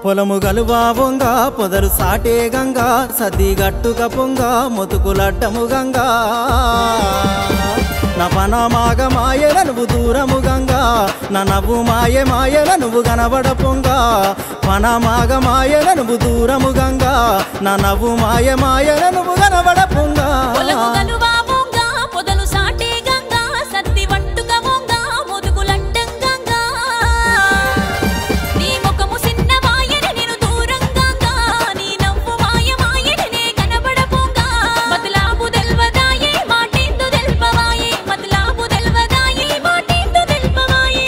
పొలము గలువా వంగ పొదలు సాటే గంగ సద్ది గట్టుక పొంగ మొతుకులడ్డము గంగ నా పన మాగ మాయల నువ్వు దూరము గంగ నా నవ్వు మాయ మాయల నువ్వు కనబడ పొంగ పన మాగ మాయల నువ్వు దూరము గంగ నా నవ్వు మాయ మాయల నువ్వు కనబడ పొంగ పొలము గలువా వంగ, పొదలు సాటే గంగ, సద్ది వట్టుక వంగ, ముదుగులడ్డం గంగ. నీ ముఖము సిన్న మాయని నేను దూరం గంగ, నీ నవ్వు మాయ మాయని నే కనబడ పొంగ. మతలాబు తెల్వదాయే, మాటేందో తెల్పవాయే, మతలాబు తెల్వదాయే, మాటేందో తెల్పవాయే.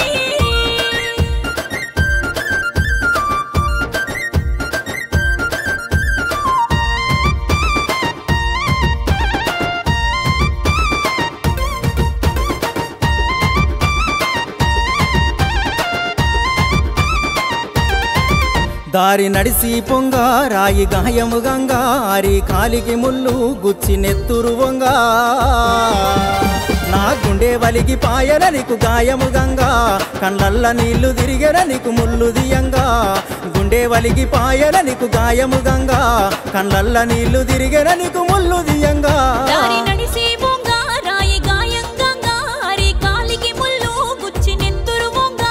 దారి నడిసి పొంగ రాయి గాయము గంగ ఆరి కాలికి ముళ్ళు గుచ్చి నెత్తురు వంగ నా గుండె వలిగి పాయన నీకు గాయము గంగ కళ్ళల్ల నీళ్లు తిరిగెన నీకు ముళ్ళు దియంగా గుండె వలిగి పాయన నీకు గాయము గంగ కళ్ళల్ల నీళ్లు తిరిగెన నీకు ముళ్ళు దియంగా దారి నడిసి వంగ, రాయి గాయం గంగ, హరి కాలికి ముళ్ళు గుచ్చి నెత్తురు వంగ.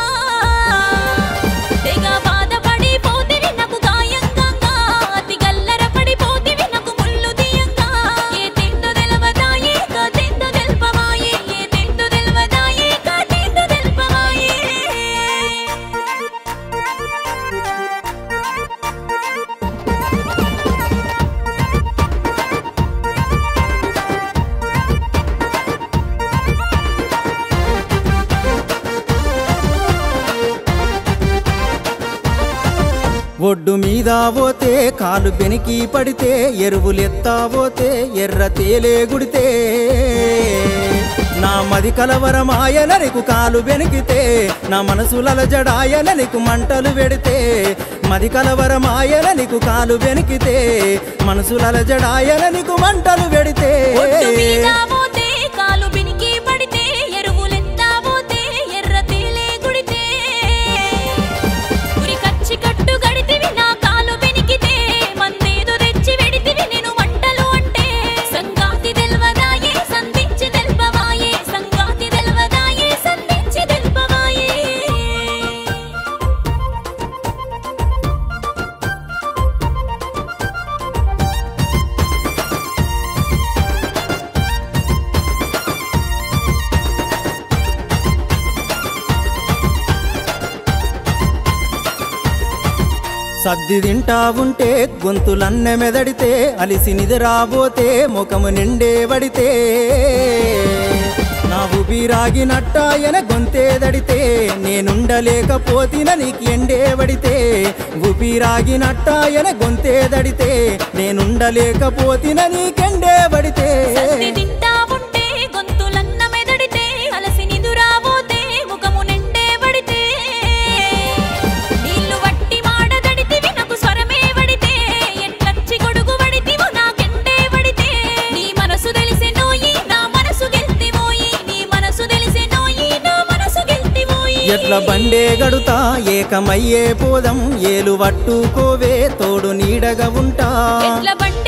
తెగ బాధపడి పోతివి నాకు గాయం గంగ, అతి గల్లర పడిపోతివి నాకు ముళ్ళు దియంగా. ఏ తిండు తెలవదాయే, కాతేందో తెల్పవాయే, ఏ తిండు తెలవదాయే, కాతేందో తెల్పవాయే. ఒడ్డు మీద పోతే కాలు బెనికి పడితే ఎరువులెత్తా పోతే ఎర్ర తేలే గుడితే నా మది కలవరమాయన నీకు కాలు బెనికితే నా మనసులల జడాయన నీకు మంటలు పెడితే మది కలవరమాయన నీకు కాలు బెనికితే మనసులల జడాయన నీకు మంటలు పెడితే ఒడ్డు మీద పోతే కాలు బినికి పడితే ఎరువులెత్తా పోతే ఎర్ర తేలే గుడితే ఉరి కచ్చి కట్టు గడితివి నా కాలు బెనికితే మందేదో తెచ్చి వెడితివి నేను మంటలు అంటే సంగాతి తెల్వదాయే సంధించి తెల్పవాయే సంగాతి తెల్వదాయే సంధించి తెల్పవాయే సద్ది తింటా ఉంటే గొంతులన్న మెదడితే అలిసి నిద్రాబోతే ముఖము నిండే పడితే నా ఊపిరాగినట్టాయన గొంతే దడితే నేనుండలేకపోతిన నీకు ఎండే పడితే ఊపిరాగినట్టాయన గొంతే దడితే నేనుండలేకపోతిన నీకెండే పడితే సద్ది తింటా ఉంటే గొంతులన్న మెదడితే అలసి నిదురాబోతే ముఖము నిండే పడితే నీళ్లు వట్టి మాడదడితివి నాకు స్వరమే వడితే ఎట్లచ్చి గొడుగు వడితివు నాకెండే వడితే నీ మనసు తెలిసే నోయి నా మనసు గెల్తివోయి నీ మనసు తెలిసే నోయి నా మనసు గెల్తివోయి ఎట్ల బండే గడుతా ఏకమయ్యే పోదం ఏలు పట్టుకోవే తోడు నీడగా ఉంటా ఎట్ల బండి